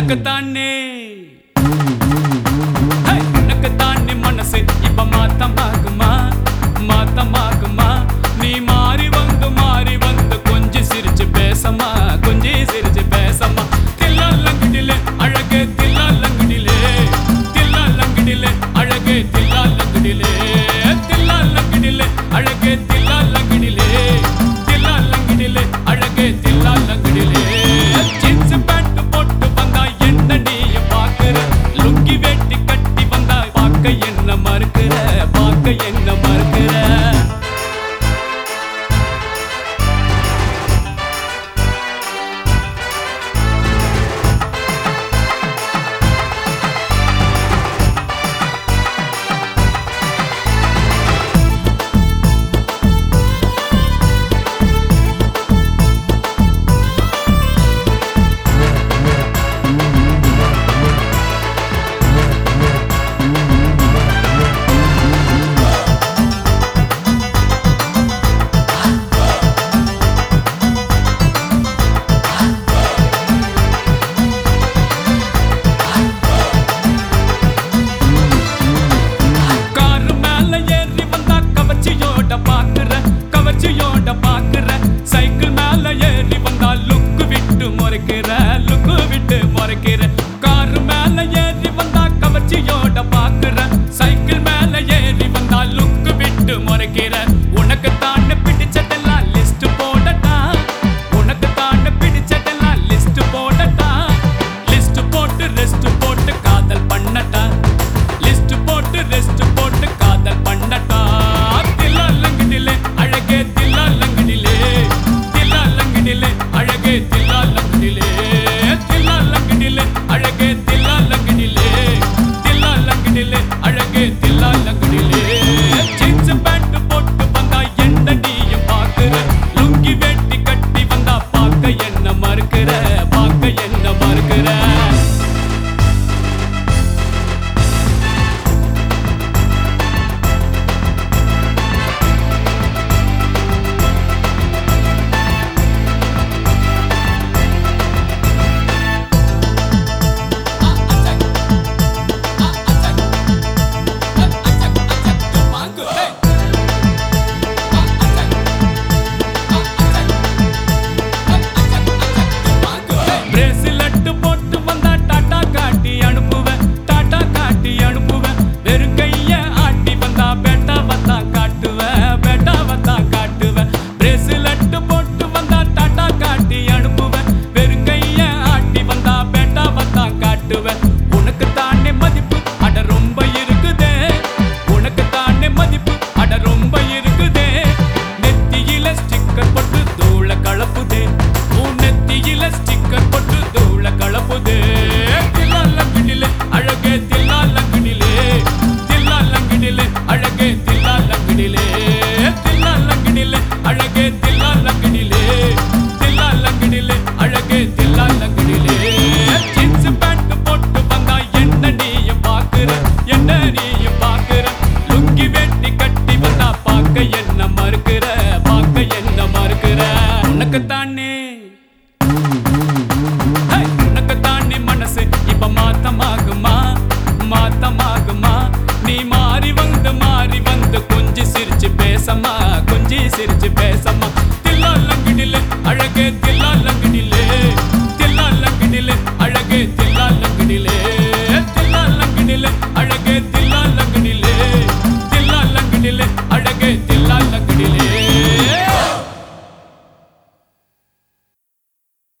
உனக்கு தானே உனக்கு தானே மனசு இப்ப மாத்தமாகுமா மாத்தமாகுமா நீ மாறி வந்து மாறி வந்து கொஞ்சம் சிரிச்சு பேசமா கொஞ்சம் சிரிச்சு பேசமா தில்லாலங்கடிலே அழகே தில்லாலங்கடிலே தில்லாலங்கடிலே அழகே தில்லாலங்கடிலே தில்லாலங்கடிலே அழகே தில்லாலங்கடிலே தில்லாலங்கடிலே அழகே தில்லாலங்கடிலே ஜீன்ஸ் பேண்ட் போட்டு வந்தா என்ன நீய பாக்குற லுங்கி வெட்டி கட்டி வந்தா பார்க்க என்ன மறுக்கிற பார்க்க என்ன மறுக்கிற காரு மேல ஏறி வந்தா கவர்ச்சியோட பாக்குற கவர்ச்சியோட பாக்குற சைக்கிள் மேல ஏறி வந்தா லுக்கு விட்டு முறைக்கிற லுக்கு விட்டு முறைக்கிற காரு மேல ஏறி வந்தா கவர்ச்சியோட பாக்குற சைக்கிள் மேல ஏறி வந்தா லுக்கு விட்டு முறைக்கிற உனக்கு தானே பிடிச்சதெல்லாம் லிஸ்ட் போடட்டா உனக்கு தானே பிடிச்சதெல்லாம் லிஸ்ட் போடட்டா லிஸ்ட் போட்டு ரெஸ்ட் போட்டு காதல் பண்ணட்டா லிஸ்ட் போட்டு ரெஸ்ட் போட்டு காதல் பண்ணட்டா தில்லாலங்கடிலே அழகே தில்லாலங்கடிலே தில்லாலங்கடிலே அழகே தில்லாலங்கடிலே தில்லாலங்கடிலே அழகே தில்லாலங்கடிலே தில்லாலங்கடிலே அழகே தில்லாலங்கடிலே ஜீன்ஸ் பேண்ட் போட்டு வந்தா என்ன நீயும் பாக்குற லுங்கி வெட்டி கட்டி வந்தா பார்க்க என்ன மறுக்கிற பார்க்க என்ன மறுக்கிற பிரேசிலெட் போட்டு வந்தா டாடா காட்டி அனுப்புவேன் டாடா காட்டி அனுப்புவேன் வெறும் கைய ஆட்டி வந்தா பேட்டாவை தான் காட்டுவேன் பேட்டாவை தான் காட்டுவேன் பிரேசிலெட் போட்டு வந்தா டாடா காட்டி அனுப்புவேன் வெறும் கைய ஆட்டி வந்தா பேட்டாவை தான் காட்டுவேன் உனக்கு தானே மதிப்பு அட ரொம்ப இருக்குதே உனக்கு தானே மதிப்பு அட ரொம்ப இருக்குதே நெத்தியில ஸ்டிக்கர் போட்டு தூள கலப்புதே உன் நெத்தியில ஸ்டிக்கர் போட்டு தூள கலப்புதே தில்லாலங்கடிலே அழகே தில்லாலங்கடிலே தில்லாலங்கடிலே அழகே தில்லாலங்கடிலே தில்லாலங்கடிலே அழகே தில்லாலங்கடிலே தில்லாலங்கடிலே அழகே தில்லாலங்கடிலே ஜீன்ஸ் பேண்ட் போட்டு வந்தா என்ன நீயும் பாக்குற என்ன நீயும் பாக்குற லுங்கி வெட்டி கட்டி வந்தா பார்க்க என்ன மறுக்கிற பார்க்க என்ன மறுக்கிற உனக்கு தானே உனக்கு தானே மனசு இப்ப மாத்தமாகுமா மாத்தமாகுமா நீ மாறி வந்து மாறி வந்து கொஞ்சி சிரிச்சு பேசமா கொஞ்சி சிரிச்சு பேச